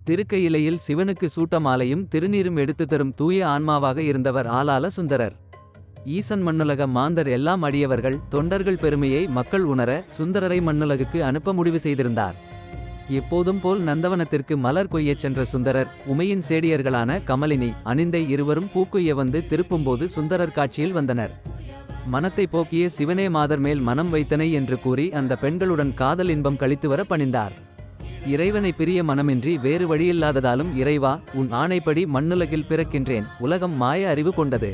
திருக்கையிலையில் சிவனுக்கு சூட்ட மாலையும் திருநீரும் எடுத்து தரும் தூய ஆன்மாவாக இருந்தவர் ஆலால சுந்தரர் ஈசன் மண்ணுலக மாந்தர் எல்லாம் அடியவர்கள் தொண்டர்கள் பெருமையை மக்கள் உணர சுந்தரரை மண்ணுலகுக்கு அனுப்ப முடிவு செய்திருந்தார் எப்போதும் போல் நந்தவனத்திற்கு மலர் கொய்யச் சென்ற சுந்தரர் உமையின் சேடியர்களான கமலினி அனிந்தை இருவரும் பூக்குய்ய வந்து திருப்பும்போது சுந்தரர் காட்சியில் வந்தனர் மனத்தை போக்கிய சிவனே மாதர் மேல் மனம் வைத்தனை என்று கூறி அந்த பெண்களுடன் காதல் இன்பம் கழித்து வர பணிந்தார் இறைவனை பிரிய மனமின்றி வேறு வழியில்லாததாலும் இறைவா உன் ஆணைப்படி மண்ணுலகில் பிறக்கின்றேன் உலகம் மாய அறிவு கொண்டது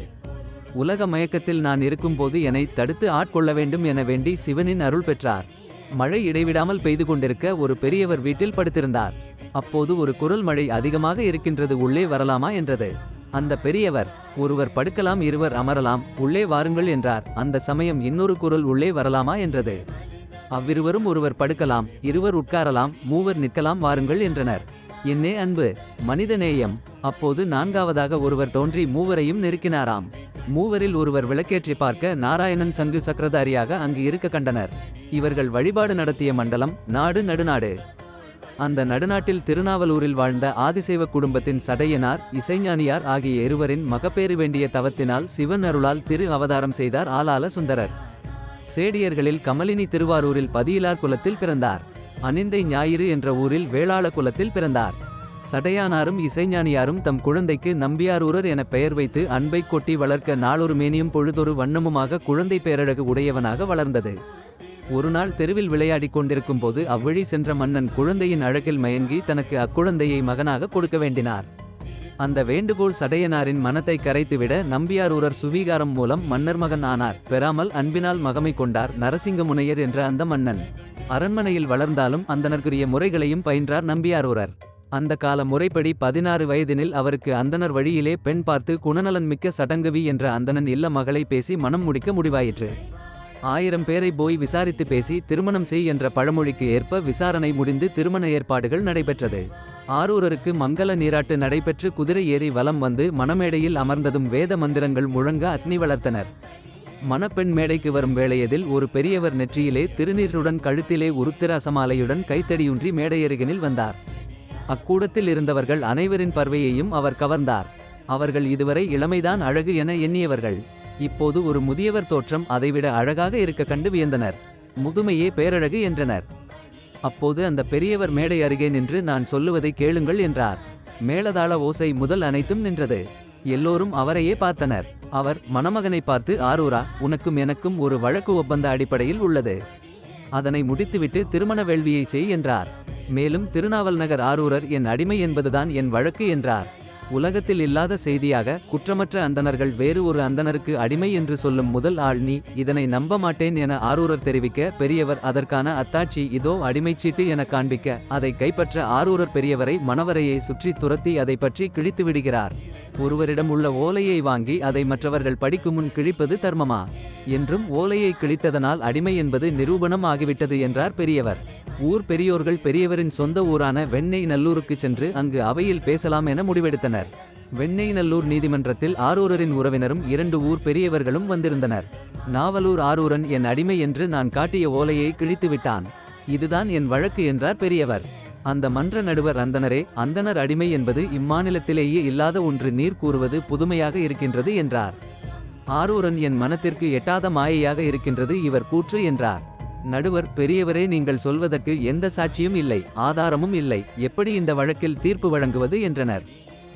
உலக மயக்கத்தில் நான் இருக்கும்போது என்னை தடுத்து ஆட்கொள்ள வேண்டும் என வேண்டி சிவனின் அருள் பெற்றார் மழை இடைவிடாமல் பெய்து கொண்டிருக்க ஒரு பெரியவர் வீட்டில் படுத்திருந்தார் அப்போது ஒரு குரல் மழை அதிகமாக இருக்கின்றது உள்ளே வரலாமா என்றது அந்த பெரியவர் ஒருவர் படுக்கலாம் இருவர் அமரலாம் உள்ளே வாருங்கள் என்றார் அந்த சமயம் இன்னொரு குரல் உள்ளே வரலாமா என்றது அவ்விருவரும் ஒருவர் படுக்கலாம் இருவர் உட்காரலாம் மூவர் நிற்கலாம் வாருங்கள் என்றனர் என்னே அன்பு மனிதநேயம் அப்போது நான்காவதாக ஒருவர் தோன்றி மூவரையும் நெருக்கினாராம் மூவரில் ஒருவர் விளக்கேற்றி பார்க்க நாராயணன் சங்கு சக்கரதாரியாக அங்கு இருக்க கண்டனர் இவர்கள் வழிபாடு நடத்திய மண்டலம் நாடு நடுநாடு அந்த நடுநாட்டில் திருநாவலூரில் வாழ்ந்த ஆதிசைவ குடும்பத்தின் சடையனார் இசைஞானியார் ஆகிய இருவரின் மகப்பேறு வேண்டிய தவத்தினால் சிவன் அருளால் திரு அவதாரம் செய்தார் ஆலால சுந்தரர் சேடியர்களில் கமலினி திருவாரூரில் பதியிலார் குலத்தில் பிறந்தார் அனிந்தை ஞாயிறு என்ற ஊரில் வேளாள குலத்தில் பிறந்தார் சடையானாரும் இசைஞானியாரும் தம் குழந்தைக்கு நம்பியாரூரர் என பெயர் வைத்து அன்பை கொட்டி வளர்க்க நாளொரு மேனியும் பொழுதொரு வண்ணமுமாக குழந்தை பேரழகு உடையவனாக வளர்ந்தது ஒருநாள் தெருவில் விளையாடிக் கொண்டிருக்கும் போது அவ்வழி சென்ற மன்னன் குழந்தையின் அழகில் மயங்கி தனக்கு அக்குழந்தையை மகனாக கொடுக்க வேண்டினார் அந்த வேண்டுகோள் சடையனாரின் மனத்தை கரைத்துவிட நம்பியாரூரர் சுவீகாரம் மூலம் மன்னர் மகன் ஆனார் பெறாமல் அன்பினால் மகமை கொண்டார் நரசிங்க முனையர் என்ற அந்த மன்னன் அரண்மனையில் வளர்ந்தாலும் அந்தனர்க்குரிய முறைகளையும் பயின்றார் நம்பியாரூரர் அந்த கால முறைப்படி பதினாறு வயதினில் அவருக்கு அந்தனர் வழியிலே பெண் பார்த்து குணநலன் மிக்க சடங்கவி என்ற அந்தணன் இல்ல மகளை பேசி மனம் முடிக்க முடிவாயிற்று ஆயிரம் பேரை போய் விசாரித்து பேசி திருமணம் செய் என்ற பழமொழிக்கு ஏற்ப விசாரணை முடிந்து திருமண ஏற்பாடுகள் நடைபெற்றது ஆரூரருக்கு மங்கள நீராட்டு நடைபெற்று குதிரை ஏறி வலம் வந்து மணமேடையில் அமர்ந்ததும் வேத மந்திரங்கள் முழங்க அக்னி வளர்த்தனர் மணப்பெண் மேடைக்கு வரும் வேளையதில் ஒரு பெரியவர் நெற்றியிலே திருநீருடன் கழுத்திலே உருத்திர அசமாலையுடன் கைத்தடியுன்றி மேடையருகினில் வந்தார் அக்கூடத்தில் இருந்தவர்கள் அனைவரின் பார்வையையும் அவர் கவர்ந்தார் அவர்கள் இதுவரை இளமைதான் அழகு என எண்ணியவர்கள் இப்போது ஒரு முதியவர் தோற்றம் அதைவிட அழகாக இருக்க கண்டு வியந்தனர் முதுமையே பேரழகு என்றனர் அப்போது அந்த பெரியவர் மேடை அருகே நின்று நான் சொல்லுவதை கேளுங்கள் என்றார் மேளதாள ஓசை முதல் அனைத்தும் நின்றது எல்லோரும் அவரையே பார்த்தனர் அவர் மணமகனை பார்த்து ஆரூரா உனக்கும் எனக்கும் ஒரு வழக்கு ஒப்பந்த அடிப்படையில் உள்ளது அதனை முடித்துவிட்டு திருமண வேள்வியை செய் என்றார் மேலும் திருநாவல் நகர் ஆரூரர் என் அடிமை என்பதுதான் என் வழக்கு என்றார் உலகத்தில் இல்லாத செய்தியாக குற்றமற்ற அந்தணர்கள் வேறு ஒரு அந்தணருக்கு அடிமை என்று சொல்லும் முதல் ஆள் நீ இதனை நம்ப மாட்டேன் என ஆரூரர் தெரிவிக்க பெரியவர் அதற்கான அத்தாட்சி இதோ அடிமைச் சீட்டு என காண்பிக்க அதை கைப்பற்ற ஆரூரர் பெரியவரை மணவரையை சுற்றி துரத்தி அதை பற்றி கிழித்து விடுகிறார் ஒருவரிடம் உள்ள ஓலையை வாங்கி அதை மற்றவர்கள் படிக்கும் முன் கிழிப்பது தர்மமா என்றும் ஓலையை கிழித்ததனால் அடிமை என்பது நிரூபணம் ஆகிவிட்டது என்றார் பெரியவர் ஊர் பெரியோர்கள் பெரியவரின் சொந்த ஊரான வெண்ணெய் நல்லூருக்கு சென்று அங்கு அவையில் பேசலாம் என முடிவெடுத்தனர் வெண்ணெய் நல்லூர் நீதிமன்றத்தில் ஆரூரரின் உறவினரும் இரண்டு ஊர் பெரியவர்களும் வந்திருந்தனர் நாவலூர் ஆரூரன் என் அடிமை என்று நான் காட்டிய ஓலையை கிழித்து விட்டான் இதுதான் என் வழக்கு என்றார் பெரியவர் அந்த மன்ற நடுவர் அந்தனரே அந்தனர் அடிமை என்பது இம்மாநிலத்திலேயே இல்லாத ஒன்று நீர் கூறுவது புதுமையாக இருக்கின்றது என்றார் ஆரூரன் என் மனத்திற்கு எட்டாத மாயையாக இருக்கின்றது இவர் கூற்று என்றார் நடுவர் பெரியவரே நீங்கள் சொல்வதற்கு எந்த சாட்சியும் இல்லை ஆதாரமும் இல்லை எப்படி இந்த வழக்கில் தீர்ப்பு வழங்குவது என்றனர்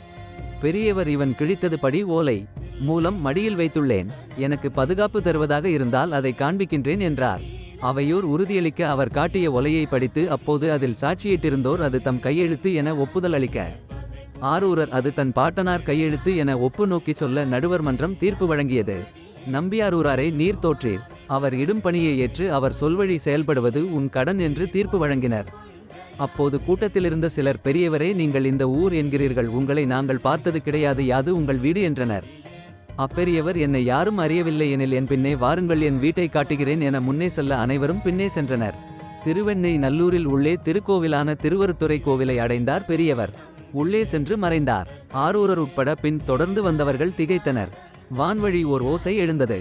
பெரியவர் இவன் கிழித்தது படி ஓலை மூலம் மடியில் வைத்துள்ளேன் எனக்கு பாதுகாப்பு தருவதாக இருந்தால் அதை காண்பிக்கின்றேன் என்றார் அவையோர் உறுதியளிக்க அவர் காட்டிய ஒலையை படித்து அப்போது அதில் சாட்சியிட்டிருந்தோர் அது தம் கையெழுத்து என ஒப்புதல் அளிக்க ஆரூரர் அது தன் பாட்டனார் கையெழுத்து என ஒப்பு நோக்கி சொல்ல நடுவர் மன்றம் தீர்ப்பு வழங்கியது நம்பியாரூராரை நீர் தோற்றீர் அவர் இடும் பணியை ஏற்று அவர் சொல்வழி செயல்படுவது உன் கடன் என்று தீர்ப்பு வழங்கினர் அப்போது கூட்டத்திலிருந்த சிலர் பெரியவரே நீங்கள் இந்த ஊர் என்கிறீர்கள் உங்களை நாங்கள் பார்த்தது கிடையாது யாது உங்கள் வீடு என்றனர் அப்பெரியவர் என்னை யாரும் அறியவில்லை எனில் என் பின்னே வாருங்கள் என் வீட்டை காட்டுகிறேன் என முன்னே செல்ல அனைவரும் பின்னே சென்றனர் திருவெண்ணெய் நல்லூரில் உள்ளே திருக்கோவிலான திருவருத்துறை கோவிலை அடைந்தார் பெரியவர் உள்ளே சென்று மறைந்தார் ஆரூரர் உட்பட பின் தொடர்ந்து வந்தவர்கள் திகைத்தனர் வான்வழி ஓர் ஓசை எழுந்தது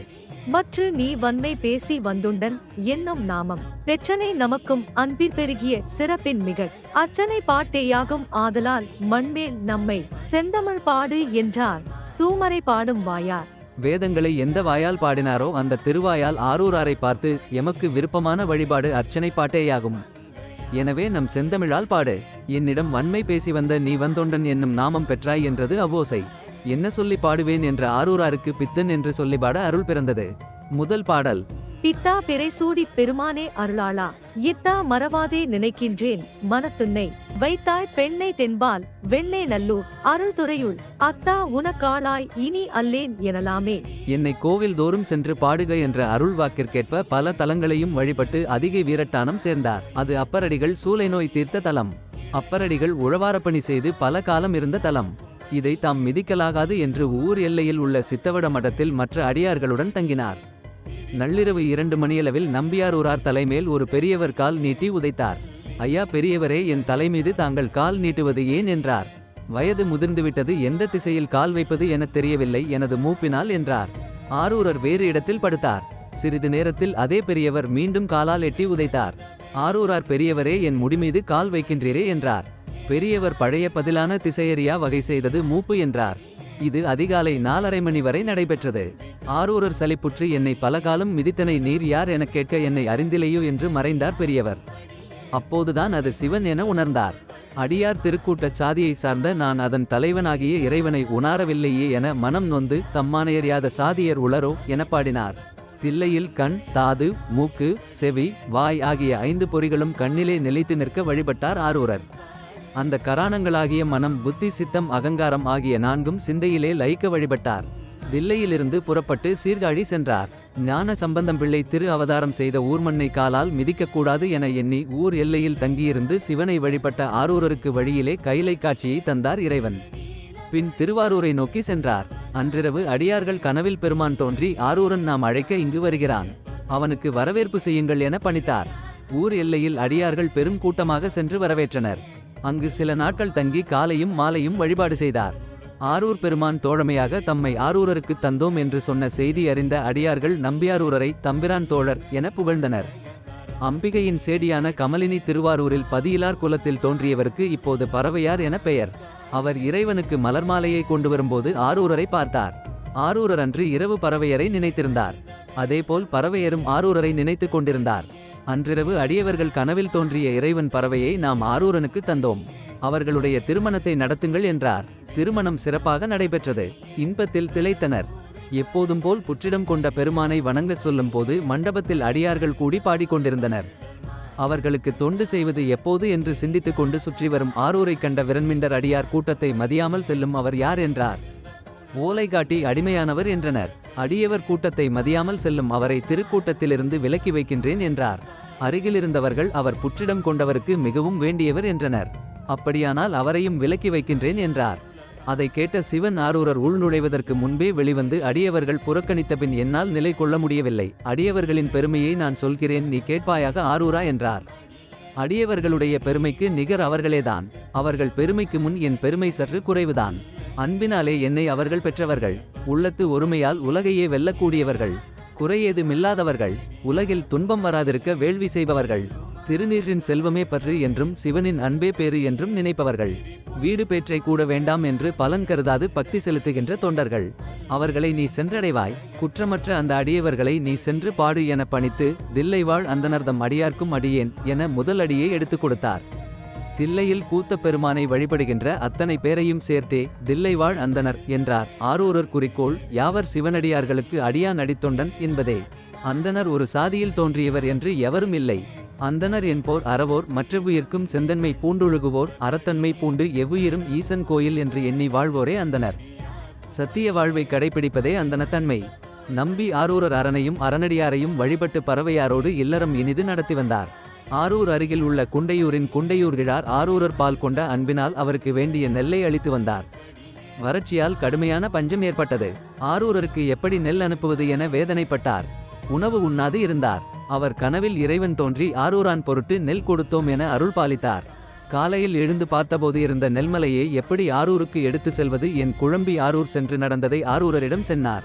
மற்று நீ வன்மை பேசி வந்துண்டன் என்னும் நாமம் பெற்றனை நமக்கும் அன்பிற் பெருகிய சிறப்பின் மிகழ் அர்ச்சனை பாட்டேயாகும் ஆதலால் மண்மேல் நம்மை செந்தமிழ் பாடு என்றார் தூமரை பாடும் வாயார் வேதங்களை எந்த வாயால் பாடினாரோ அந்த திருவாயால் ஆரூராரை பார்த்து எமக்கு விருப்பமான வழிபாடு அர்ச்சனை பாட்டேயாகும் எனவே நம் செந்தமிழால் பாடு என்னிடம் வன்மை பேசி வந்த நீ வந்தொண்டன் என்னும் நாமம் பெற்றாய் என்றது அவ்வோசை என்ன சொல்லி பாடுவேன் என்ற ஆரூராருக்கு பித்தன் என்று சொல்லி பாட அருள் பிறந்தது முதல் பாடல் பித்தா பிறை சூடிப் பெருமானே அருளாளா இத்தா மறவாதே நினைக்கின்றேன் மனத்துன்னை வைத்தாய் பெண்ணை தென்பால் வெண்ணே நல்லூர் அருள்துறையுள் அத்தா உனக்காளாய் இனி அல்லேன் எனலாமே என்னை கோவில் தோறும் சென்று பாடுக என்ற அருள் வாக்கிற்கேற்ப பல தலங்களையும் வழிபட்டு அதிகை வீரட்டானம் சேர்ந்தார் அது அப்பரடிகள் சூலை நோய் தீர்த்த தலம் அப்பரடிகள் உழவாரப்பணி செய்து பல காலம் இருந்த தலம் இதை தாம் மிதிக்கலாகாது என்று ஊர் எல்லையில் உள்ள சித்தவட மடத்தில் மற்ற அடியார்களுடன் தங்கினார் நள்ளிரவு இரண்டு மணியளவில் நம்பியாரூரார் தலைமேல் ஒரு பெரியவர் கால் நீட்டி உதைத்தார் ஐயா பெரியவரே என் தலைமீது தாங்கள் கால் நீட்டுவது ஏன் என்றார் வயது முதிர்ந்துவிட்டது எந்த திசையில் கால் வைப்பது எனத் தெரியவில்லை எனது மூப்பினால் என்றார் ஆரூரர் வேறு இடத்தில் படுத்தார் சிறிது நேரத்தில் அதே பெரியவர் மீண்டும் காலால் எட்டி உதைத்தார் ஆரூரார் பெரியவரே என் முடிமீது கால் வைக்கின்றீரே என்றார் பெரியவர் பழைய பதிலான திசையறியா வகை செய்தது மூப்பு என்றார் இது அதிகாலை நாலரை மணி வரை நடைபெற்றது ஆரூரர் சலிப்புற்று என்னை பலகாலம் மிதித்தனை நீர் யார் எனக் கேட்க என்னை அறிந்திலையோ என்று மறைந்தார் பெரியவர் அப்போதுதான் அது சிவன் என உணர்ந்தார் அடியார் திருக்கூட்டச் சாதியை சார்ந்த நான் அதன் தலைவனாகிய இறைவனை உணரவில்லையே என மனம் நொந்து தம்மானையறியாத சாதியர் உளரோ என பாடினார் தில்லையில் கண் தாது மூக்கு செவி வாய் ஆகிய ஐந்து பொறிகளும் கண்ணிலே நிலைத்து நிற்க வழிபட்டார் ஆரூரர் அந்த கராணங்களாகிய மனம் புத்தி சித்தம் அகங்காரம் ஆகிய நான்கும் சிந்தையிலே லயிக்க வழிபட்டார் தில்லையிலிருந்து புறப்பட்டு சீர்காழி சென்றார் ஞான சம்பந்தம் பிள்ளை திரு அவதாரம் செய்த ஊர்மண்ணை காலால் மிதிக்கக்கூடாது என எண்ணி ஊர் எல்லையில் தங்கியிருந்து சிவனை வழிபட்ட ஆரூரருக்கு வழியிலே கைலை காட்சியை தந்தார் இறைவன் பின் திருவாரூரை நோக்கி சென்றார் அன்றிரவு அடியார்கள் கனவில் பெருமான் தோன்றி ஆரூரன் நாம் அழைக்க இங்கு வருகிறான் அவனுக்கு வரவேற்பு செய்யுங்கள் என பணித்தார் ஊர் எல்லையில் அடியார்கள் பெரும் கூட்டமாக சென்று வரவேற்றனர் அங்கு சில நாட்கள் தங்கி காலையும் மாலையும் வழிபாடு செய்தார் ஆரூர் பெருமான் தோழமையாக தம்மை ஆரூரருக்கு தந்தோம் என்று சொன்ன செய்தி அறிந்த அடியார்கள் நம்பியாரூரரை தம்பிரான் தோழர் என புகழ்ந்தனர் அம்பிகையின் சேடியான கமலினி திருவாரூரில் பதியிலார் குலத்தில் தோன்றியவருக்கு இப்போது பறவையார் என பெயர் அவர் இறைவனுக்கு மலர் மாலையை கொண்டு வரும்போது ஆரூரரை பார்த்தார் ஆரூரர் அன்று இரவு பறவையரை நினைத்திருந்தார் அதேபோல் பறவையரும் ஆரூரரை நினைத்துக் கொண்டிருந்தார் அன்றிரவு அடியவர்கள் கனவில் தோன்றிய இறைவன் பறவையை நாம் ஆரூரனுக்கு தந்தோம் அவர்களுடைய திருமணத்தை நடத்துங்கள் என்றார் திருமணம் சிறப்பாக நடைபெற்றது இன்பத்தில் திளைத்தனர் எப்போதும் போல் புற்றிடம் கொண்ட பெருமானை வணங்கச் சொல்லும் போது மண்டபத்தில் அடியார்கள் கூடி பாடிக்கொண்டிருந்தனர் அவர்களுக்கு தொண்டு செய்வது எப்போது என்று சிந்தித்துக் கொண்டு சுற்றி வரும் ஆரூரைக் கண்ட விரண்மிண்டர் அடியார் கூட்டத்தை மதியாமல் செல்லும் அவர் யார் என்றார் ஓலை காட்டி அடிமையானவர் என்றனர் அடியவர் கூட்டத்தை மதியாமல் செல்லும் அவரை திருக்கூட்டத்திலிருந்து விலக்கி வைக்கின்றேன் என்றார் அருகிலிருந்தவர்கள் அவர் புற்றிடம் கொண்டவருக்கு மிகவும் வேண்டியவர் என்றனர் அப்படியானால் அவரையும் விலக்கி வைக்கின்றேன் என்றார் அதை கேட்ட சிவன் ஆரூரர் உள்நுழைவதற்கு முன்பே வெளிவந்து அடியவர்கள் புறக்கணித்த பின் என்னால் நிலை கொள்ள முடியவில்லை அடியவர்களின் பெருமையை நான் சொல்கிறேன் நீ கேட்பாயாக ஆரூரா என்றார் அடியவர்களுடைய பெருமைக்கு நிகர் அவர்களேதான் அவர்கள் பெருமைக்கு முன் என் பெருமை சற்று குறைவுதான் அன்பினாலே என்னை அவர்கள் பெற்றவர்கள் உள்ளத்து ஒருமையால் உலகையே வெல்லக்கூடியவர்கள் குறையேதுமில்லாதவர்கள் உலகில் துன்பம் வராதிருக்க வேள்வி செய்பவர்கள் திருநீரின் செல்வமே பற்று என்றும் சிவனின் அன்பே பேறு என்றும் நினைப்பவர்கள் வீடு பேற்றை கூட வேண்டாம் என்று பலன் கருதாது பக்தி செலுத்துகின்ற தொண்டர்கள் அவர்களை நீ சென்றடைவாய் குற்றமற்ற அந்த அடியவர்களை நீ சென்று பாடு என பணித்து தில்லை வாழ் அந்தனர்தம் அடியார்க்கும் அடியேன் என முதல் அடியை எடுத்துக் கொடுத்தார் தில்லையில் கூத்த பெருமானை வழிபடுகின்ற அத்தனை பேரையும் சேர்த்தே தில்லை வாழ் அந்தனர் என்றார் ஆரூரர் குறிக்கோள் யாவர் சிவனடியார்களுக்கு அடியான் அடித்தொண்டன் என்பதே அந்தனர் ஒரு சாதியில் தோன்றியவர் என்று எவரும் இல்லை அந்தனர் என்போர் அறவோர் மற்றவுயிர்க்கும் செந்தன்மை பூண்டுழுகுவோர் அறத்தன்மை பூண்டு எவ்வுயிரும் ஈசன் கோயில் என்று எண்ணி வாழ்வோரே அந்தனர் சத்திய வாழ்வை கடைபிடிப்பதே அந்தனத்தன்மை நம்பி ஆரூரர் அரணையும் அரணடியாரையும் வழிபட்டு பறவையாரோடு இல்லறம் இனிது நடத்தி வந்தார் ஆரூர் அருகில் உள்ள குண்டையூரின் குண்டையூர் கிழார் ஆரூரர் பால் கொண்ட அன்பினால் அவருக்கு வேண்டிய நெல்லை அளித்து வந்தார் வறட்சியால் கடுமையான பஞ்சம் ஏற்பட்டது ஆரூரருக்கு எப்படி நெல் அனுப்புவது என வேதனைப்பட்டார் உணவு உண்ணாது இருந்தார் அவர் கனவில் இறைவன் தோன்றி ஆரூரான் பொருட்டு நெல் கொடுத்தோம் என அருள் பாலித்தார் காலையில் எழுந்து பார்த்தபோது இருந்த நெல்மலையை எப்படி ஆரூருக்கு எடுத்து செல்வது என் குழம்பி ஆரூர் சென்று நடந்ததை ஆரூரரிடம் சென்னார்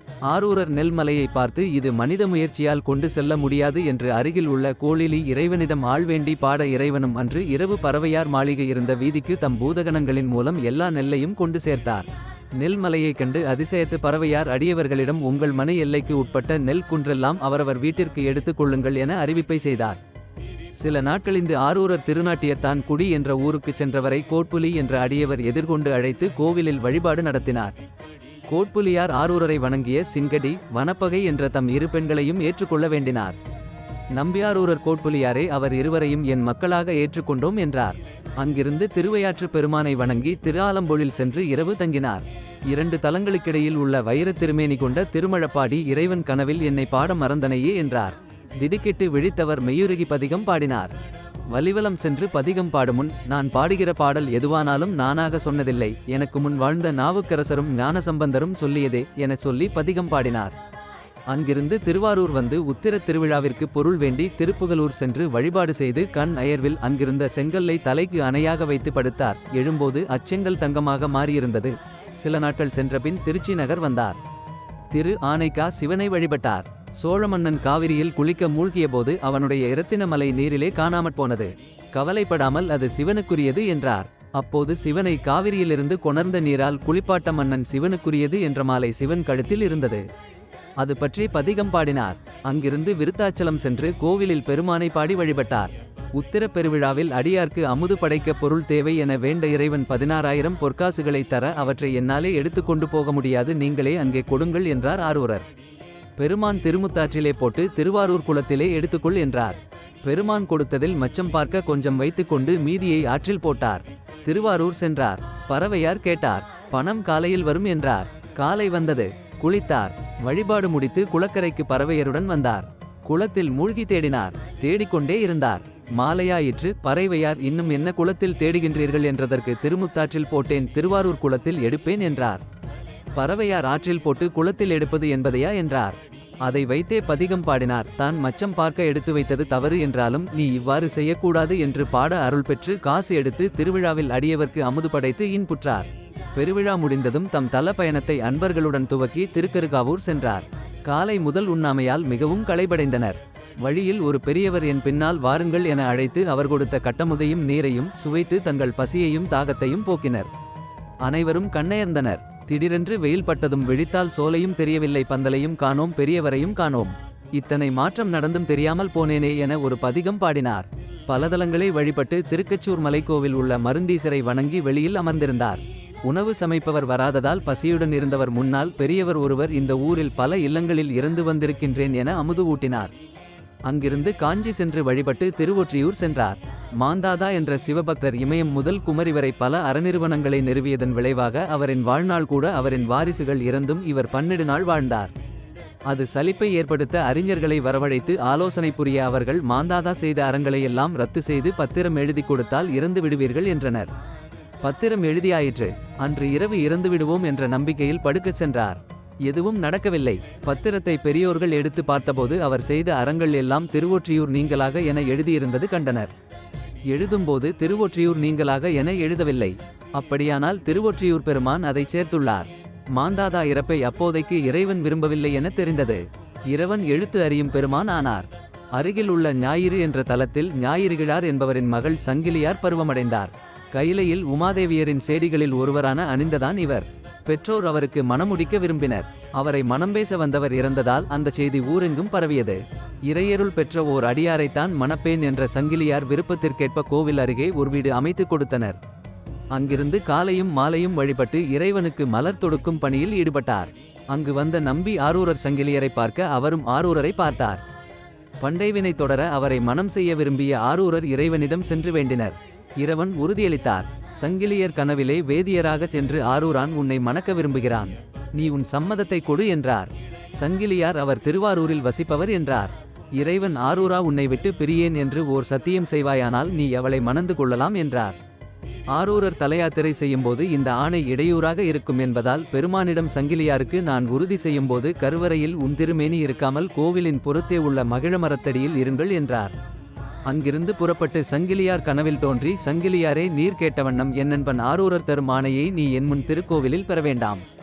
ஆரூரர் நெல்மலையை பார்த்து இது மனித முயற்சியால் கொண்டு செல்ல முடியாது என்று அருகில் உள்ள கோளிலி இறைவனிடம் ஆள் வேண்டி பாட இறைவனும் அன்று இரவு பறவையார் மாளிகை இருந்த வீதிக்கு தம் பூதகணங்களின் மூலம் எல்லா நெல்லையும் கொண்டு சேர்த்தார் நெல்மலையைக் கண்டு அதிசயத்து பறவையார் அடியவர்களிடம் உங்கள் மனை எல்லைக்கு உட்பட்ட நெல் குன்றெல்லாம் அவரவர் வீட்டிற்கு எடுத்துக் கொள்ளுங்கள் என அறிவிப்பை செய்தார் சில நாட்களிந்து ஆரூரர் திருநாட்டியத்தான் குடி என்ற ஊருக்குச் சென்றவரை கோட்புலி என்ற அடியவர் எதிர்கொண்டு அழைத்து கோவிலில் வழிபாடு நடத்தினார் கோட்புலியார் ஆரூரரை வணங்கிய சிங்கடி வனப்பகை என்ற தம் இரு பெண்களையும் ஏற்றுக்கொள்ள வேண்டினார் நம்பியாரூரர் கோட்புலியாரே அவர் இருவரையும் என் மக்களாக ஏற்றுக்கொண்டோம் என்றார் அங்கிருந்து திருவையாற்று பெருமானை வணங்கி திருஆலம்பொழில் சென்று இரவு தங்கினார் இரண்டு தலங்களுக்கிடையில் உள்ள வைரத் திருமேனி கொண்ட திருமழப்பாடி இறைவன் கனவில் என்னை பாட மறந்தனையே என்றார் திடுக்கிட்டு விழித்தவர் மெய்யுருகி பதிகம் பாடினார் வலிவலம் சென்று பதிகம் பாடுமுன் நான் பாடுகிற பாடல் எதுவானாலும் நானாக சொன்னதில்லை எனக்கு முன் வாழ்ந்த நாவுக்கரசரும் ஞானசம்பந்தரும் சொல்லியதே எனச் சொல்லி பதிகம் பாடினார் அங்கிருந்து திருவாரூர் வந்து உத்திரத் திருவிழாவிற்கு பொருள் வேண்டி திருப்புகலூர் சென்று வழிபாடு செய்து கண் அயர்வில் அங்கிருந்த செங்கல்லை தலைக்கு அணையாக வைத்து படுத்தார் எழும்போது அச்செங்கல் தங்கமாக மாறியிருந்தது சில நாட்கள் சென்றபின் திருச்சி நகர் வந்தார் திரு ஆனைக்கா சிவனை வழிபட்டார் சோழ மன்னன் காவிரியில் குளிக்க மூழ்கியபோது அவனுடைய இரத்தினமலை நீரிலே காணாமற் போனது கவலைப்படாமல் அது சிவனுக்குரியது என்றார் அப்போது சிவனை காவிரியிலிருந்து கொணர்ந்த நீரால் குளிப்பாட்ட மன்னன் சிவனுக்குரியது என்ற மாலை சிவன் கழுத்தில் இருந்தது அது பற்றி பதிகம் பாடினார் அங்கிருந்து விருத்தாச்சலம் சென்று கோவிலில் பெருமானை பாடி வழிபட்டார் உத்திரப் பெருவிழாவில் அடியார்க்கு அமுது படைக்க பொருள் தேவை என வேண்ட இறைவன் பதினாறாயிரம் பொற்காசுகளை தர அவற்றை என்னாலே எடுத்துக்கொண்டு போக முடியாது நீங்களே அங்கே கொடுங்கள் என்றார் ஆரூரர் பெருமான் திருமுத்தாற்றிலே போட்டு திருவாரூர் குளத்திலே எடுத்துக்கொள் என்றார் பெருமான் கொடுத்ததில் மச்சம் பார்க்க கொஞ்சம் வைத்துக்கொண்டு மீதியை ஆற்றில் போட்டார் திருவாரூர் சென்றார் பறவையார் கேட்டார் பணம் காலையில் வரும் என்றார் காலை வந்தது குளித்தார் வழிபாடு முடித்து குளக்கரைக்கு பறவையருடன் வந்தார் குளத்தில் மூழ்கி தேடினார் தேடிக்கொண்டே இருந்தார் மாலையாயிற்று பறவையார் இன்னும் என்ன குளத்தில் தேடுகின்றீர்கள் என்றதற்கு திருமுத்தாற்றில் போட்டேன் திருவாரூர் குளத்தில் எடுப்பேன் என்றார் பறவையார் ஆற்றில் போட்டு குளத்தில் எடுப்பது என்பதையா என்றார் அதை வைத்தே பதிகம் பாடினார் தான் மச்சம் பார்க்க எடுத்து வைத்தது தவறு என்றாலும் நீ இவ்வாறு செய்யக்கூடாது என்று பாட அருள் பெற்று காசு எடுத்து திருவிழாவில் அடியவர்க்கு அமுது படைத்து இன்புற்றார் பெருவிழா முடிந்ததும் தம் தல பயணத்தை அன்பர்களுடன் துவக்கி திருக்கருகாவூர் சென்றார் காலை முதல் உண்ணாமையால் மிகவும் களைபடைந்தனர் வழியில் ஒரு பெரியவர் என் பின்னால் வாருங்கள் என அழைத்து அவர் கொடுத்த கட்டமுதையும் நீரையும் சுவைத்து தங்கள் பசியையும் தாகத்தையும் போக்கினர் அனைவரும் கண்ணயர்ந்தனர் திடீரென்று வெயில் பட்டதும் விழித்தால் சோலையும் தெரியவில்லை பந்தலையும் காணோம் பெரியவரையும் காணோம் இத்தனை மாற்றம் நடந்தும் தெரியாமல் போனேனே என ஒரு பதிகம் பாடினார் பலதலங்களை வழிபட்டு திருக்கச்சூர் மலைக்கோவில் உள்ள மருந்தீசரை வணங்கி வெளியில் அமர்ந்திருந்தார் உணவு சமைப்பவர் வராததால் பசியுடன் இருந்தவர் முன்னால் பெரியவர் ஒருவர் இந்த ஊரில் பல இல்லங்களில் இறந்து வந்திருக்கின்றேன் என அமுது ஊட்டினார் அங்கிருந்து காஞ்சி சென்று வழிபட்டு திருவொற்றியூர் சென்றார் மாந்தாதா என்ற சிவபக்தர் இமயம் முதல் குமரி வரை பல அறநிறுவனங்களை நிறுவியதன் விளைவாக அவரின் வாழ்நாள் கூட அவரின் வாரிசுகள் இறந்தும் இவர் பன்னெடு நாள் வாழ்ந்தார் அது சலிப்பை ஏற்படுத்த அறிஞர்களை வரவழைத்து ஆலோசனை புரிய அவர்கள் மாந்தாதா செய்த அறங்களை எல்லாம் ரத்து செய்து பத்திரம் எழுதி கொடுத்தால் இறந்து விடுவீர்கள் என்றனர் பத்திரம் எழுதியாயிற்று அன்று இரவு இறந்து விடுவோம் என்ற நம்பிக்கையில் படுக்கச் சென்றார் எதுவும் நடக்கவில்லை பத்திரத்தை பெரியோர்கள் எடுத்து பார்த்தபோது அவர் செய்த அறங்கள் எல்லாம் திருவொற்றியூர் நீங்களாக என எழுதியிருந்தது கண்டனர் எழுதும்போது திருவொற்றியூர் நீங்களாக என எழுதவில்லை அப்படியானால் திருவொற்றியூர் பெருமான் அதை சேர்த்துள்ளார் மாந்தாதா இறப்பை அப்போதைக்கு இறைவன் விரும்பவில்லை என தெரிந்தது இறைவன் எழுத்து அறியும் பெருமான் ஆனார் அருகில் உள்ள ஞாயிறு என்ற தலத்தில் ஞாயிறுகிழார் என்பவரின் மகள் சங்கிலியார் பருவமடைந்தார் கைலையில் உமாதேவியரின் சேடிகளில் ஒருவரான அணிந்ததான் இவர் பெற்றோர் அவருக்கு மணமுடிக்க விரும்பினர் அவரை மனம் பேச வந்தவர் இறந்ததால் அந்த செய்தி ஊரெங்கும் பரவியது இறையருள் பெற்ற ஓர் அடியாரைத்தான் மணப்பேன் என்ற சங்கிலியார் விருப்பத்திற்கேற்ப கோவில் அருகே ஒரு வீடு அமைத்துக் கொடுத்தனர் அங்கிருந்து காலையும் மாலையும் வழிபட்டு இறைவனுக்கு மலர் தொடுக்கும் பணியில் ஈடுபட்டார் அங்கு வந்த நம்பி ஆரூரர் சங்கிலியரை பார்க்க அவரும் ஆரூரரை பார்த்தார் பண்டைவினை தொடர அவரை மனம் செய்ய விரும்பிய ஆரூரர் இறைவனிடம் சென்று வேண்டினர் இறைவன் உறுதியளித்தார் சங்கிலியர் கனவிலே வேதியராக சென்று ஆரூரான் உன்னை மணக்க விரும்புகிறான் நீ உன் சம்மதத்தை கொடு என்றார் சங்கிலியார் அவர் திருவாரூரில் வசிப்பவர் என்றார் இறைவன் ஆரூரா உன்னை விட்டு பிரியேன் என்று ஓர் சத்தியம் செய்வாயானால் நீ அவளை மணந்து கொள்ளலாம் என்றார் ஆரூரர் தலையாத்திரை செய்யும்போது இந்த ஆணை இடையூறாக இருக்கும் என்பதால் பெருமானிடம் சங்கிலியாருக்கு நான் உறுதி செய்யும்போது கருவறையில் உன் திருமேனி இருக்காமல் கோவிலின் புறத்தே உள்ள மகிழமரத்தடியில் இருங்கள் என்றார் அங்கிருந்து புறப்பட்டு சங்கிலியார் கனவில் தோன்றி சங்கிலியாரே நீர் கேட்ட வண்ணம் என்னன்பன் ஆரூரர் தரும் ஆணையை நீ என் முன் திருக்கோவிலில் பெற வேண்டாம்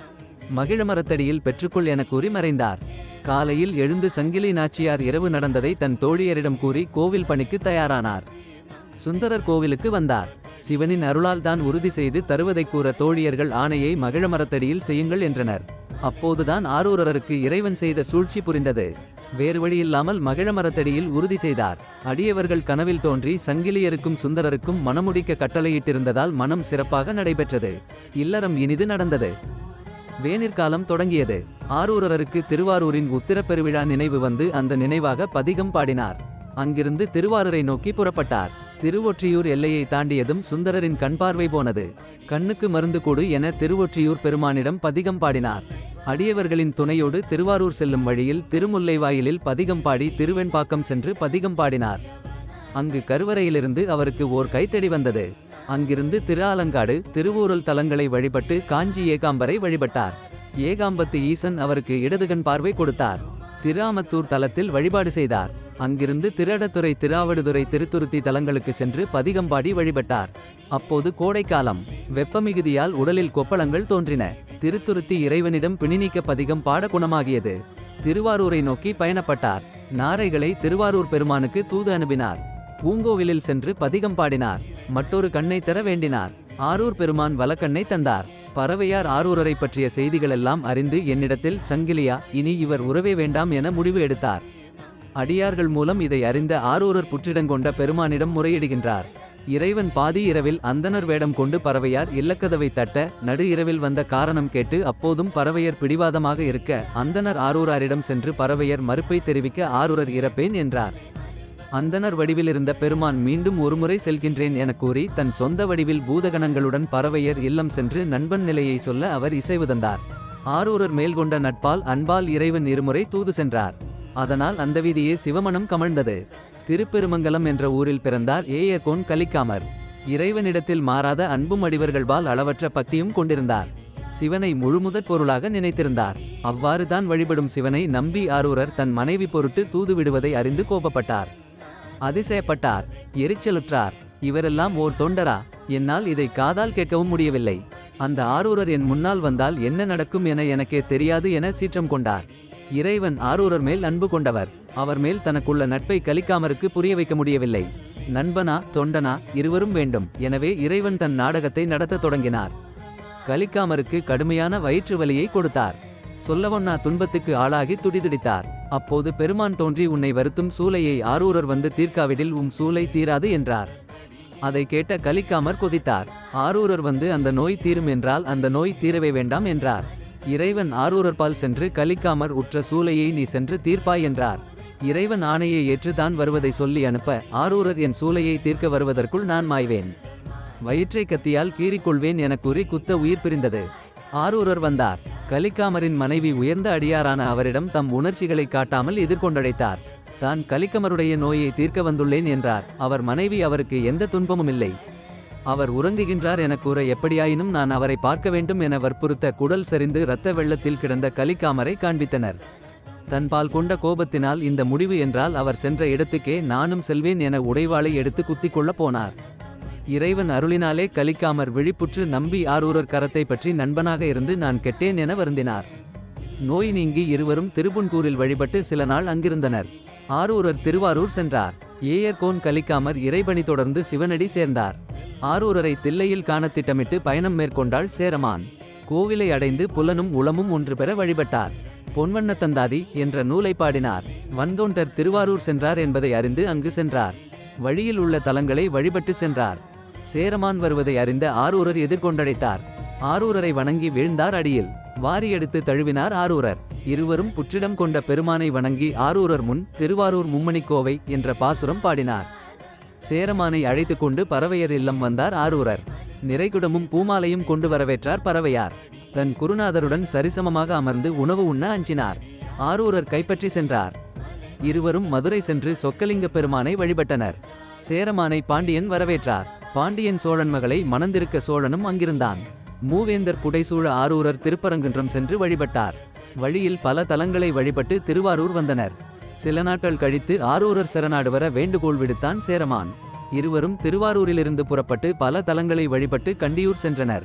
மகிழமரத்தடியில் பெற்றுக்கொள் என கூறி மறைந்தார் காலையில் எழுந்து சங்கிலி நாச்சியார் இரவு நடந்ததை தன் தோழியரிடம் கூறி கோவில் பணிக்கு தயாரானார் சுந்தரர் கோவிலுக்கு வந்தார் சிவனின் அருளால் தான் உறுதி செய்து தருவதைக் கூற தோழியர்கள் ஆணையை மகிழமரத்தடியில் செய்யுங்கள் என்றனர் அப்போதுதான் ஆரூரருக்கு இறைவன் செய்த சூழ்ச்சி புரிந்தது வேறு வழியில்லாமல் மகிழமரத்தடியில் உறுதி செய்தார் அடியவர்கள் கனவில் தோன்றி சங்கிலியருக்கும் சுந்தரருக்கும் மணமுடிக்க கட்டளையிட்டிருந்ததால் மனம் சிறப்பாக நடைபெற்றது இல்லறம் இனிது நடந்தது வேனிற்காலம் தொடங்கியது ஆரூரருக்கு திருவாரூரின் உத்திரப் பெருவிழா நினைவு வந்து அந்த நினைவாக பதிகம் பாடினார் அங்கிருந்து திருவாரூரை நோக்கி புறப்பட்டார் திருவொற்றியூர் எல்லையை தாண்டியதும் சுந்தரரின் கண்பார்வை போனது கண்ணுக்கு மருந்து கொடு என திருவொற்றியூர் பெருமானிடம் பதிகம் பாடினார் அடியவர்களின் துணையோடு திருவாரூர் செல்லும் வழியில் திருமுல்லைவாயிலில் பதிகம் பாடி திருவெண்பாக்கம் சென்று பதிகம் பாடினார் அங்கு கருவறையிலிருந்து அவருக்கு ஓர் கைத்தடி வந்தது அங்கிருந்து திரு ஆலங்காடு திருவூரல் தலங்களை வழிபட்டு காஞ்சி ஏகாம்பரை வழிபட்டார் ஏகாம்பத்து ஈசன் அவருக்கு இடதுகண் பார்வை கொடுத்தார் திராமத்தூர் தலத்தில் வழிபாடு செய்தார் அங்கிருந்து திருடத்துறை திராவடுதுறை திருத்துருத்தி தலங்களுக்கு சென்று பதிகம்பாடி வழிபட்டார் அப்போது கோடைக்காலம் வெப்பமிகுதியால் உடலில் கொப்பளங்கள் தோன்றின திருத்துருத்தி இறைவனிடம் பிணிநீக்க பதிகம் பாட குணமாகியது திருவாரூரை நோக்கி பயணப்பட்டார் நாரைகளை திருவாரூர் பெருமானுக்கு தூது அனுப்பினார் பூங்கோவிலில் சென்று பதிகம் பாடினார் மற்றொரு கண்ணை தர வேண்டினார் ஆரூர் பெருமான் வலக்கண்ணை தந்தார் பறவையார் ஆரூரரை பற்றிய செய்திகளெல்லாம் அறிந்து என்னிடத்தில் சங்கிலியா இனி இவர் உறவே வேண்டாம் என முடிவு எடுத்தார் அடியார்கள் மூலம் இதை அறிந்த ஆரூரர் புற்றிடங்கொண்ட பெருமானிடம் முறையிடுகின்றார் இறைவன் பாதி இரவில் அந்தணர் வேடம் கொண்டு பறவையார் இல்லக்கதவை தட்ட நடு இரவில் வந்த காரணம் கேட்டு அப்போதும் பறவையர் பிடிவாதமாக இருக்க அந்தணர் ஆரூராரிடம் சென்று பறவையர் மறுப்பை தெரிவிக்க ஆரூரர் இறப்பேன் என்றார் அந்தணர் வடிவிலிருந்த பெருமான் மீண்டும் ஒருமுறை செல்கின்றேன் என கூறி தன் சொந்த வடிவில் பூதகணங்களுடன் பறவையர் இல்லம் சென்று நண்பன் நிலையை சொல்ல அவர் இசைவு தந்தார் ஆரூரர் மேல் கொண்ட நட்பால் அன்பால் இறைவன் இருமுறை தூது சென்றார் அதனால் அந்த வீதியே சிவமணம் கமழ்ந்தது திருப்பெருமங்கலம் என்ற ஊரில் பிறந்தார் ஏயர்கோன் கலிக்காமர் இறைவனிடத்தில் மாறாத அன்பும் அடிவர்கள்பால் அளவற்ற பக்தியும் கொண்டிருந்தார் சிவனை முழுமுதற் பொருளாக நினைத்திருந்தார் அவ்வாறு தான் வழிபடும் சிவனை நம்பி ஆரூரர் தன் மனைவி பொருட்டு தூது விடுவதை அறிந்து கோபப்பட்டார் அதிசயப்பட்டார் எரிச்சலுற்றார் இவரெல்லாம் ஓர் தொண்டரா என்னால் இதை காதால் கேட்கவும் முடியவில்லை அந்த ஆரூரர் என் முன்னால் வந்தால் என்ன நடக்கும் என எனக்கே தெரியாது என சீற்றம் கொண்டார் இறைவன் ஆரூரர் மேல் அன்பு கொண்டவர் அவர் மேல் தனக்குள்ள நட்பை கலிக்காமருக்கு புரிய வைக்க முடியவில்லை நண்பனா தொண்டனா இருவரும் வேண்டும் எனவே இறைவன் தன் நாடகத்தை நடத்தத் தொடங்கினார் கலிக்காமருக்கு கடுமையான வயிற்று வலியை கொடுத்தார் சொல்லவொன்னா துன்பத்துக்கு ஆளாகி துடிதுடித்தார் அப்போது பெருமான் தோன்றி உன்னை வருத்தும் சூலையை ஆரூரர் வந்து தீர்க்காவிடில் உம் சூலை தீராது என்றார் அதை கேட்ட கலிக்காமர் கொதித்தார் ஆரூரர் வந்து அந்த நோய் தீரும் என்றால் அந்த நோய் தீரவே வேண்டாம் என்றார் இறைவன் ஆரூரர் பால் சென்று கலிக்காமர் உற்ற சூலையை நீ சென்று தீர்ப்பாய் என்றார் இறைவன் ஆணையை ஏற்று தான் வருவதை சொல்லி அனுப்ப ஆரூரர் என் சூலையை தீர்க்க வருவதற்குள் நான் மாய்வேன் வயிற்றை கத்தியால் கீறிக்கொள்வேன் என கூறி குத்த உயிர் பிரிந்தது ஆரூரர் வந்தார் கலிக்காமரின் மனைவி உயர்ந்த அடியாரான அவரிடம் தம் உணர்ச்சிகளை காட்டாமல் எதிர்கொண்டழைத்தார் தான் கலிக்கமருடைய நோயை தீர்க்க வந்துள்ளேன் என்றார் அவர் மனைவி அவருக்கு எந்த துன்பமும் இல்லை அவர் உறங்குகின்றார் என கூற எப்படியாயினும் நான் அவரை பார்க்க வேண்டும் என வற்புறுத்த குடல் சரிந்து இரத்த வெள்ளத்தில் கிடந்த கலிக்காமரை காண்பித்தனர் தன்பால் கொண்ட கோபத்தினால் இந்த முடிவு என்றால் அவர் சென்ற இடத்துக்கே நானும் செல்வேன் என உடைவாளை எடுத்து குத்திக் கொள்ளப் போனார் இறைவன் அருளினாலே கலிக்காமர் விழிப்புற்று நம்பி ஆரூரர் கரத்தை பற்றி நண்பனாக இருந்து நான் கெட்டேன் என வருந்தினார் நோய் நீங்கி இருவரும் திருப்புன்கூரில் வழிபட்டு சில நாள் அங்கிருந்தனர் ஆரூரர் திருவாரூர் சென்றார் ஏயர்கோன் கலிக்காமர் இறைபணி தொடர்ந்து சிவனடி சேர்ந்தார் ஆரூரரை தில்லையில் காண திட்டமிட்டு பயணம் மேற்கொண்டாள் சேரமான் கோவிலை அடைந்து புலனும் உளமும் ஒன்று பெற வழிபட்டார் பொன்வண்ண தந்தாதி என்ற நூலை பாடினார் வந்தோண்டர் திருவாரூர் சென்றார் என்பதை அறிந்து அங்கு சென்றார் வழியில் உள்ள தலங்களை வழிபட்டு சென்றார் சேரமான் வருவதை அறிந்த ஆரூரர் எதிர்கொண்டழைத்தார் ஆரூரரை வணங்கி வீழ்ந்தார் அடியில் வாரி எடுத்து தழுவினார் ஆரூரர் இருவரும் புற்றிடம் கொண்ட பெருமானை வணங்கி ஆரூரர் முன் திருவாரூர் மும்மணிக்கோவை என்ற பாசுரம் பாடினார் சேரமானை அழைத்துக் கொண்டு பறவையர் இல்லம் வந்தார் ஆரூரர் நிறைகுடமும் பூமாலையும் கொண்டு வரவேற்றார் பறவையார் தன் குருநாதருடன் சரிசமமாக அமர்ந்து உணவு உண்ண அஞ்சினார் ஆரூரர் கைப்பற்றி சென்றார் இருவரும் மதுரை சென்று சொக்கலிங்க பெருமானை வழிபட்டனர் சேரமானை பாண்டியன் வரவேற்றார் பாண்டியன் சோழன் மகளை மணந்திருக்க சோழனும் அங்கிருந்தான் மூவேந்தர் புடைசூழ ஆரூரர் திருப்பரங்குன்றம் சென்று வழிபட்டார் வழியில் பல தலங்களை வழிபட்டு திருவாரூர் வந்தனர் சில நாட்கள் கழித்து ஆரூரர் சரணாடு வர வேண்டுகோள் விடுத்தான் சேரமான் இருவரும் திருவாரூரிலிருந்து புறப்பட்டு பல தலங்களை வழிபட்டு கண்டியூர் சென்றனர்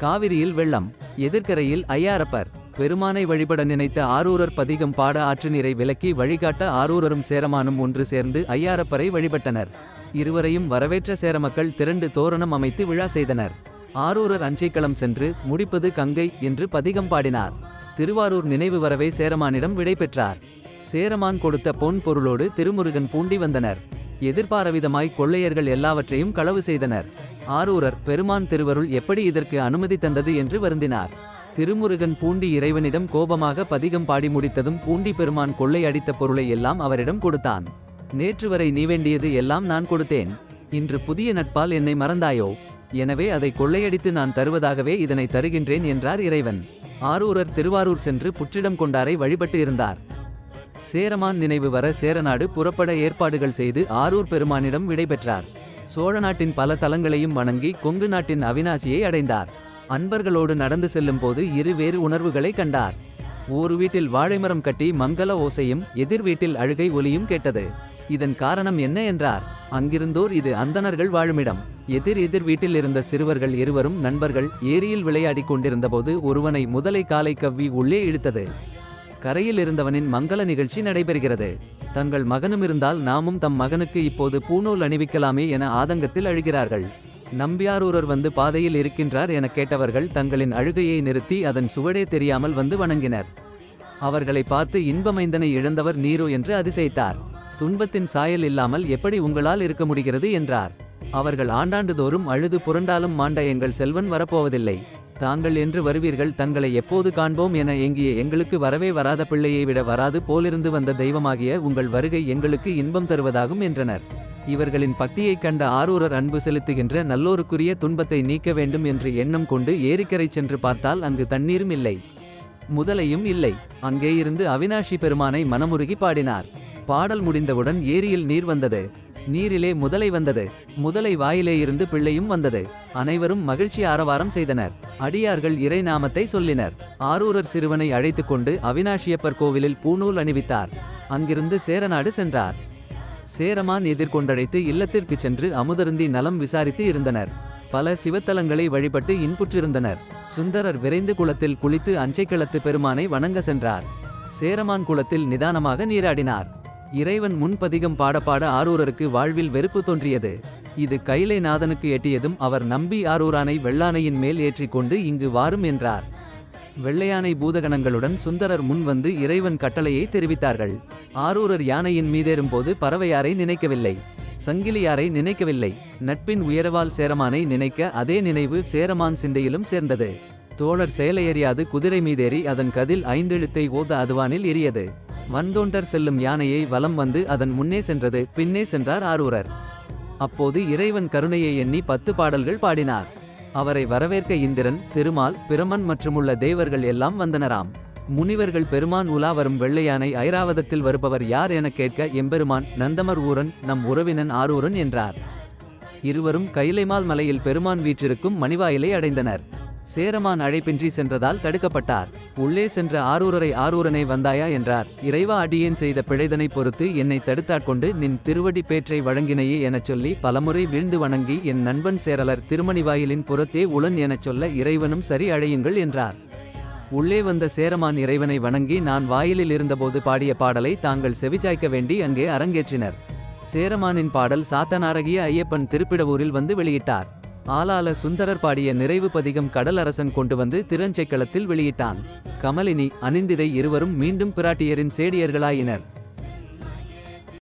காவிரியில் வெள்ளம் எதிர்க்கரையில் ஐயாரப்பர் பெருமானை வழிபட நினைத்த ஆரூரர் பதிகம் பாட ஆற்று நீரை விலக்கி வழிகாட்ட ஆரூரரும் சேரமானும் ஒன்று சேர்ந்து ஐயாரப்பரை வழிபட்டனர் இருவரையும் வரவேற்ற சேர மக்கள் திரண்டு தோரணம் அமைத்து விழா செய்தனர் ஆரூரர் அஞ்சைக்களம் சென்று முடிப்பது கங்கை என்று பதிகம் பாடினார் திருவாரூர் நினைவு வரவே சேரமானிடம் விடை பெற்றார் சேரமான் கொடுத்த பொன் பொருளோடு திருமுருகன் பூண்டி வந்தனர் எதிர்பாரவிதமாய் கொள்ளையர்கள் எல்லாவற்றையும் களவு செய்தனர் ஆரூரர் பெருமான் திருவருள் எப்படி இதற்கு அனுமதி தந்தது என்று வருந்தினார் திருமுருகன் பூண்டி இறைவனிடம் கோபமாக பதிகம் பாடி முடித்ததும் பூண்டி பெருமான் கொள்ளை அடித்த பொருளை எல்லாம் அவரிடம் கொடுத்தான் நேற்று வரை நீ வேண்டியது எல்லாம் நான் கொடுத்தேன் இன்று புதிய நட்பால் என்னை மறந்தாயோ எனவே அதை கொள்ளையடித்து நான் தருவதாகவே இதனை தருகின்றேன் என்றார் இறைவன் ஆரூரர் திருவாரூர் சென்று புற்றிடம் கொண்டாரை வழிபட்டு இருந்தார் சேரமான் நினைவு வர சேரநாடு புறப்பட ஏற்பாடுகள் செய்து ஆரூர் பெருமானிடம் விடைபெற்றார் சோழ நாட்டின் பல தலங்களையும் வணங்கி கொங்கு நாட்டின் அவிநாசியை அடைந்தார் அன்பர்களோடு நடந்து செல்லும் போது இரு வேறு உணர்வுகளை கண்டார் ஒரு வீட்டில் வாழைமரம் கட்டி மங்கள ஓசையும் எதிர் வீட்டில் அழுகை ஒலியும் கேட்டது இதன் காரணம் என்ன என்றார் அங்கிருந்தோர் இது அந்தணர்கள் வாழுமிடம் எதிர் எதிர் வீட்டில் இருந்த சிறுவர்கள் இருவரும் நண்பர்கள் ஏரியில் விளையாடிக் கொண்டிருந்தபோது ஒருவனை முதலை காலை கவ்வி உள்ளே இழுத்தது கரையில் இருந்தவனின் மங்கள நிகழ்ச்சி நடைபெறுகிறது தங்கள் மகனும் இருந்தால் நாமும் தம் மகனுக்கு இப்போது பூநூல் அணிவிக்கலாமே என ஆதங்கத்தில் அழுகிறார்கள் நம்பியாரூரர் வந்து பாதையில் இருக்கின்றார் என கேட்டவர்கள் தங்களின் அழுகையை நிறுத்தி அதன் சுவடே தெரியாமல் வந்து வணங்கினர் அவர்களை பார்த்து இன்பமைந்தனை இழந்தவர் நீரோ என்று அதிசயித்தார் துன்பத்தின் சாயல் இல்லாமல் எப்படி உங்களால் இருக்க முடிகிறது என்றார் அவர்கள் ஆண்டாண்டுதோறும் அழுது புரண்டாலும் மாண்ட எங்கள் செல்வன் வரப்போவதில்லை தாங்கள் என்று வருவீர்கள் தங்களை எப்போது காண்போம் என ஏங்கிய எங்களுக்கு வரவே வராத பிள்ளையை விட வராது போலிருந்து வந்த தெய்வமாகிய உங்கள் வருகை எங்களுக்கு இன்பம் தருவதாகும் என்றனர் இவர்களின் பக்தியைக் கண்ட ஆரூரர் அன்பு செலுத்துகின்ற நல்லோருக்குரிய துன்பத்தை நீக்க வேண்டும் என்று எண்ணம் கொண்டு ஏரிக்கரை சென்று பார்த்தால் அங்கு தண்ணீரும் இல்லை முதலையும் இல்லை அங்கே இருந்து அவினாஷி பெருமானை மனமுருகி பாடினார் பாடல் முடிந்தவுடன் ஏரியில் நீர் வந்தது நீரிலே முதலை வந்தது முதலை வாயிலே இருந்து பிள்ளையும் வந்தது அனைவரும் மகிழ்ச்சி ஆரவாரம் செய்தனர் அடியார்கள் இறை நாமத்தை சொல்லினர் ஆரூரர் சிறுவனை அழைத்துக் கொண்டு அவினாஷியப்பர் கோவிலில் பூநூல் அணிவித்தார் அங்கிருந்து சேரநாடு சென்றார் சேரமான் எதிர்கொண்டழைத்து இல்லத்திற்கு சென்று அமுதருந்தி நலம் விசாரித்து இருந்தனர் பல சிவத்தலங்களை வழிபட்டு இன்புற்றிருந்தனர் சுந்தரர் விரைந்து குளத்தில் குளித்து அஞ்சைக்களத்து பெருமானை வணங்க சென்றார் சேரமான் குளத்தில் நிதானமாக நீராடினார் இறைவன் முன்பதிகம் பாட பாட ஆரூரருக்கு வாழ்வில் வெறுப்பு தோன்றியது இது கைலை நாதனுக்கு எட்டியதும் அவர் நம்பி ஆரூரானை வெள்ளானையின் மேல் ஏற்றிக்கொண்டு இங்கு வாரும் என்றார் வெள்ளையானை பூதகணங்களுடன் சுந்தரர் முன் வந்து இறைவன் கட்டளையை தெரிவித்தார்கள் ஆரூரர் யானையின் மீதேறும்போது பறவையாரை நினைக்கவில்லை சங்கிலியாரை நினைக்கவில்லை நட்பின் உயரவால் சேரமானை நினைக்க அதே நினைவு சேரமான் சிந்தையிலும் சேர்ந்தது தோழர் செயலையறியாது குதிரை மீதேறி அதன் கதில் ஐந்தெழுத்தை ஓத அதுவானில் எரியது வந்தோண்டர் செல்லும் யானையை வலம் வந்து அதன் முன்னே சென்றது பின்னே சென்றார் ஆரூரர் அப்போது இறைவன் கருணையை எண்ணி பத்து பாடல்கள் பாடினார் அவரை வரவேற்க இந்திரன் திருமால் பிரமன் மற்றுமுள்ள தேவர்கள் எல்லாம் வந்தனராம் முனிவர்கள் பெருமான் உலா வரும் வெள்ளையானை ஐராவதத்தில் வருபவர் யார் எனக் கேட்க எம்பெருமான் நந்தமர் ஊரன் நம் உறவினன் ஆரூரன் என்றார் இருவரும் கைலைமால் மலையில் பெருமான் வீற்றிருக்கும் மணிவாயிலை அடைந்தனர் சேரமான் அழைப்பின்றி சென்றதால் தடுக்கப்பட்டார் உள்ளே சென்ற ஆரூரரை ஆரூரனை வந்தாயா என்றார் இறைவா அடியேன் செய்த பிழைதனை பொறுத்து என்னை தடுத்தாட்கொண்டு நின் திருவடி பேற்றை வழங்கினையே எனச் சொல்லி பலமுறை வீழ்ந்து வணங்கி என் நண்பன் சேரலர் திருமணிவாயிலின் புறத்தே உளன் எனச் சொல்ல இறைவனும் சரி அழையுங்கள் என்றார் உள்ளே வந்த சேரமான் இறைவனை வணங்கி நான் வாயிலில் இருந்தபோது பாடிய பாடலை தாங்கள் செவிசாய்க்க வேண்டி அங்கே அரங்கேற்றினர் சேரமானின் பாடல் சாத்தனாரகிய ஐயப்பன் திருப்பிடவூரில் வந்து வெளியிட்டார் ஆலால சுந்தரர் பாடிய நிறைவு பதிகம் கடல் அரசன் கொண்டு வந்து திருஞ்சைக்களத்தில் வெளியிட்டான் கமலினி அனிந்திதை இருவரும் மீண்டும் பிராட்டியரின் சேடியர்களாயினர்